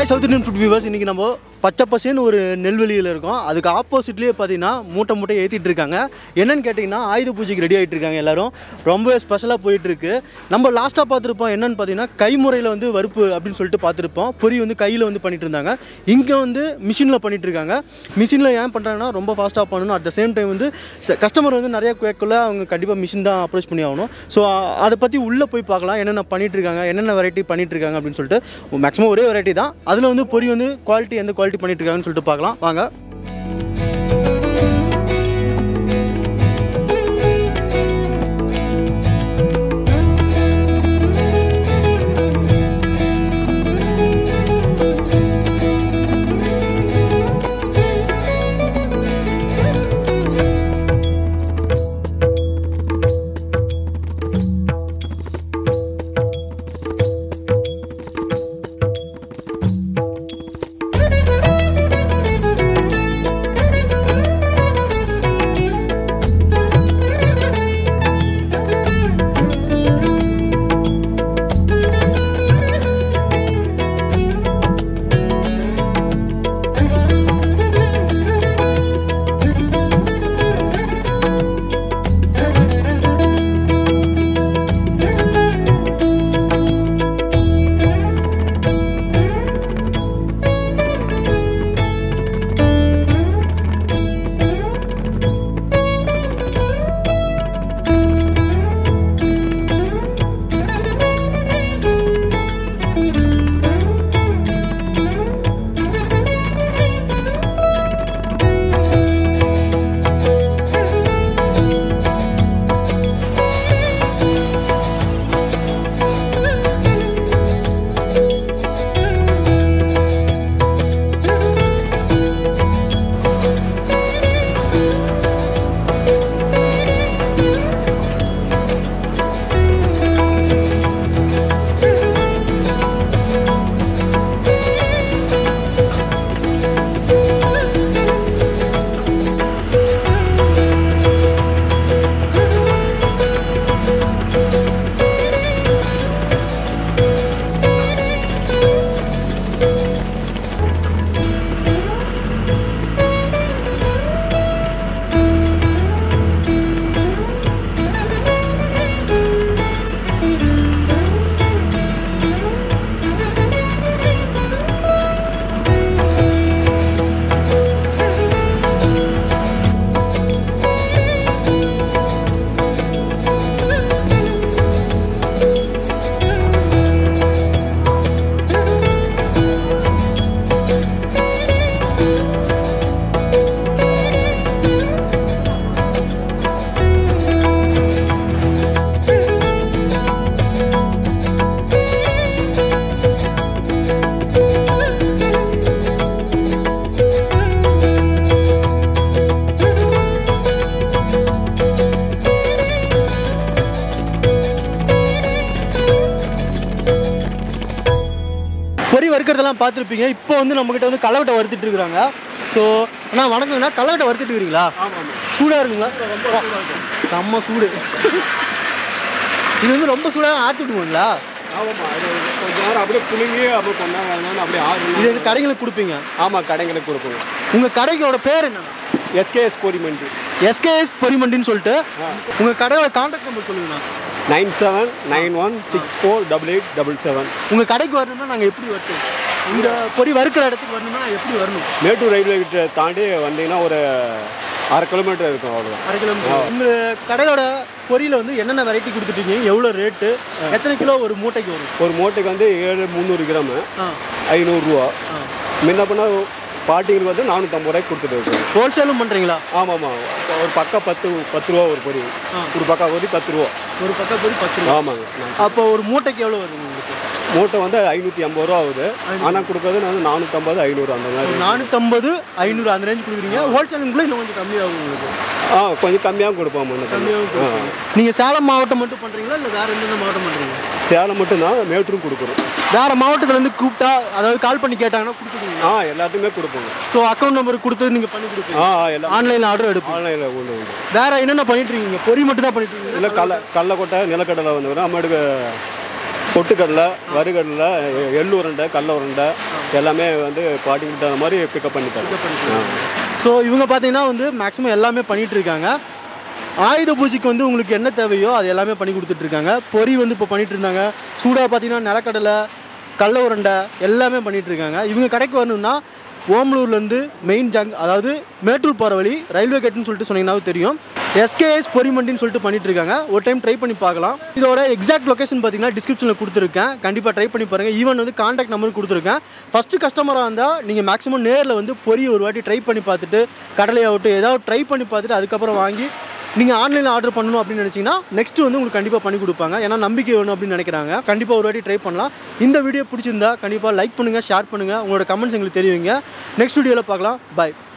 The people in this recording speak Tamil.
Hi South Indian food viewers இன்றைக்கி நம்ம பச்சை பசேன்னு ஒரு நெல்வெளியில் இருக்கோம் அதுக்கு ஆப்போசிட்லேயே பார்த்தீங்கன்னா மூட்டை மூட்டை ஏற்றிட்டு இருக்காங்க என்னன்னு கேட்டிங்கன்னா ஆயுத பூஜைக்கு ரெடி ஆகிட்டு இருக்காங்க எல்லாரும் ரொம்ப ஸ்பெஷலாக போயிட்டுருக்கு நம்ம லாஸ்ட்டாக பார்த்துருப்போம் என்னன்னு பார்த்தீங்கன்னா கைமுறையில் வந்து வறுப்பு அப்படின்னு சொல்லிட்டு பார்த்துருப்போம் பொரி வந்து கையில் வந்து பண்ணிட்டு இருந்தாங்க இங்கே வந்து மிஷினில் பண்ணிட்டு இருக்காங்க மிஷினில் ஏன் பண்ணுறாங்கன்னா ரொம்ப ஃபாஸ்ட்டாக பண்ணணும் அட் த சேம் டைம் வந்து கஸ்டமர் வந்து நிறைய கேட்கல அவங்க கண்டிப்பாக மிஷின் தான் அப்ரோச் பண்ணி ஆகணும் ஸோ அதை பற்றி உள்ளே போய் பார்க்கலாம் என்னென்ன பண்ணிட்டு இருக்காங்க என்னென்ன வெரைட்டி பண்ணிட்டு இருக்காங்க அப்படின்னு சொல்லிட்டு மேக்ஸிமம் ஒரே வெரைட்டி தான் அதில் வந்து பொரி வந்து குவாலிட்டி எந்த குவாலிட்டி பண்ணிட்டு இருக்காங்கன்னு சொல்லிட்டு பார்க்கலாம் வாங்க பொரி வறுக்கிறதெல்லாம் பார்த்துருப்பீங்க இப்போ வந்து நம்மக்கிட்ட வந்து கலவட்டை வறுத்துட்டு இருக்கிறாங்க ஸோ அண்ணா வணக்கங்கண்ணா கலவட்டை வறுத்துட்டு இருக்கிறீங்களா சூடாக இருக்குங்களா செம்ம சூடு இது வந்து ரொம்ப சூடாக ஆற்றி விடுவீங்களா ஆமாம்மா இது கொஞ்ச நேரம் அப்படியே புழுங்கி அப்படியே கொண்டாங்க அதனால அப்படியே ஆறு இது வந்து கடைங்களுக்கு கொடுப்பீங்க ஆமாம் கடைங்களுக்கு கொடுக்கணும் உங்கள் கடைக்கோட பேர் என்ன எஸ்கேஎஸ் பொரிமண்டி எஸ்கேஎஸ் பொரிமண்டின்னு சொல்லிட்டு உங்கள் கடையோட கான்டாக்ட் நம்பர் சொல்லுங்கண்ணா nine seven nine one six four double eight double seven உங்கள் கடைக்கு வரணும்னா நாங்கள் எப்படி வரணும் இந்த பொரி வறுக்கிற இடத்துக்கு வரணும்னா எப்படி வரணும் மேட்டூர் ரயில்வே கிட்ட தாண்டி வந்தீங்கன்னா ஒரு அரை கிலோமீட்டர் இருக்கும் அவ்வளோ அரை கிலோமீட்டர் உங்கள் கடையோட பொரியில் வந்து என்னென்ன வெரைட்டி கொடுத்துட்டீங்க எவ்வளோ ரேட்டு எத்தனை கிலோ ஒரு மூட்டைக்கு வரும் ஒரு மூட்டைக்கு வந்து ஏழு முந்நூறு கிராமு ஆ ஐநூறுரூவா ஆ முன்ன பண்ண பாட்டிங்களுக்கு வந்து நானூற்றம்பது ரூபாய்க்கு கொடுத்துட்டு இருக்கோம் ஹோல்சேலும் பண்ணுறீங்களா ஆமாம்மா ஒரு பக்கா பத்து பத்து ரூபா ஒரு பொரி ஒரு பக்கா பொரி பத்து ரூபா ஒரு பக்கம் பொரி பத்து ரூபா ஆமாங்க அப்போ ஒரு மூட்டைக்கு எவ்வளோ வருது உங்களுக்கு மூட்டை வந்து ஐநூற்றி ஐம்பது ரூபா ஆகுது ஆனால் கொடுக்கறது வந்து நானூற்றம்பது ஐநூறு அந்த மாதிரி நானூற்றம்பது ஐநூறு அந்த ரேஞ்ச் கொடுக்குறீங்க ஹோல்சேலுக்குள்ளே இன்னும் கொஞ்சம் கம்மியாகும் உங்களுக்கு ஆ கொஞ்சம் கம்மியாக கொடுப்போம் முன்ன கம்மியாகும் ஆ. நீங்கள் சேலம் மாவட்டம் மட்டும் பண்ணுறீங்களா இல்லை வேறு எந்தெந்த மாவட்டம் பண்ணுறீங்க சேலம் மட்டும்தான் மேட்டூரும் கொடுக்குறோம் வேறு மாவட்டத்துலேருந்து கூப்பிட்டா அதாவது கால் பண்ணி கேட்டாங்கன்னா கொடுத்துருவீங்க ஆ எல்லாத்துக்குமே கொடுப்போங்க ஸோ அக்கௌண்ட் நம்பர் கொடுத்து நீங்கள் பண்ணி கொடுப்பீங்க ஆ ஆ, எல்லாம் ஆன்லைனில் ஆர்டர் எடுப்போம் ஆன்லைனில் உண்டு உண்டு வேறு என்னென்ன பண்ணிட்டு இருக்கீங்க பொரி மட்டும் தான் பண்ணிட்டு இருக்கீங்க இல்லை கடல கடலக்கொட்டை நிலக்கடலை வந்து வரும் அம்மாட்டுக்கு பொட்டுக்கடலை வறுகடலை எ- எள்ளு உருண்டை கடல உருண்டை எல்லாமே வந்து பாட்டிக்கு தகுந்த மாதிரி பிக்கப் பண்ணி தரோம் ஸோ இவங்க பார்த்தீங்கன்னா வந்து மேக்ஸிமம் எல்லாமே பண்ணிட்டு இருக்காங்க ஆயுத பூஜைக்கு வந்து உங்களுக்கு என்ன தேவையோ அது எல்லாமே பண்ணி கொடுத்துட்டு இருக்காங்க பொரி வந்து இப்போ பண்ணிட்டு இருந்தாங்க சூடாக பார்த்தீங்கன்னா நிலக்கடலை கடல உருண்டை எல்லாமே பண்ணிட்டு இருக்காங்க இவங்க கடைக்கு வரணும்னா ஓமலூர்லேருந்து மெயின் ஜங் அதாவது மேட்டூர் போகிற வழி ரயில்வே கேட்னு சொல்லிட்டு சொன்னீங்கன்னாவே தெரியும் எஸ்கேஎஸ் பொரிமண்டின்னு சொல்லிட்டு பண்ணிட்டு இருக்காங்க ஒரு டைம் ட்ரை பண்ணி பார்க்கலாம் இதோட எக்ஸாக்ட் லொகேஷன் பார்த்தீங்கன்னா டிஸ்கிரிப்ஷனில் கொடுத்துருக்கேன் கண்டிப்பாக ட்ரை பண்ணி பாருங்கள் ஈவன் வந்து காண்டாக்ட் நம்பர் கொடுத்துருக்கேன் ஃபஸ்ட்டு கஸ்டமராக இருந்தால் நீங்கள் மேக்ஸிமம் நேரில் வந்து பொரி ஒரு வாட்டி ட்ரை பண்ணி பார்த்துட்டு கடலையாகட்டும் ஏதாவது ட்ரை பண்ணி பார்த்துட்டு அதுக்கப்புறம் வாங்கி நீங்கள் ஆன்லைனில் ஆர்டர் பண்ணணும் அப்படின்னு நினச்சிங்கன்னா நெக்ஸ்ட் வந்து உங்களுக்கு கண்டிப்பாக பண்ணி கொடுப்பாங்க ஏன்னா நம்பிக்கை வேணும் அப்படின்னு நினைக்கிறாங்க கண்டிப்பாக ஒரு வாட்டி ட்ரை பண்ணலாம் இந்த வீடியோ பிடிச்சிருந்தா கண்டிப்பாக லைக் பண்ணுங்கள் ஷேர் பண்ணுங்கள் உங்களோட கமெண்ட்ஸ் எங்களுக்கு தெரியுங்க நெக்ஸ்ட் வீடியோவில் பார்க்கலாம் பாய்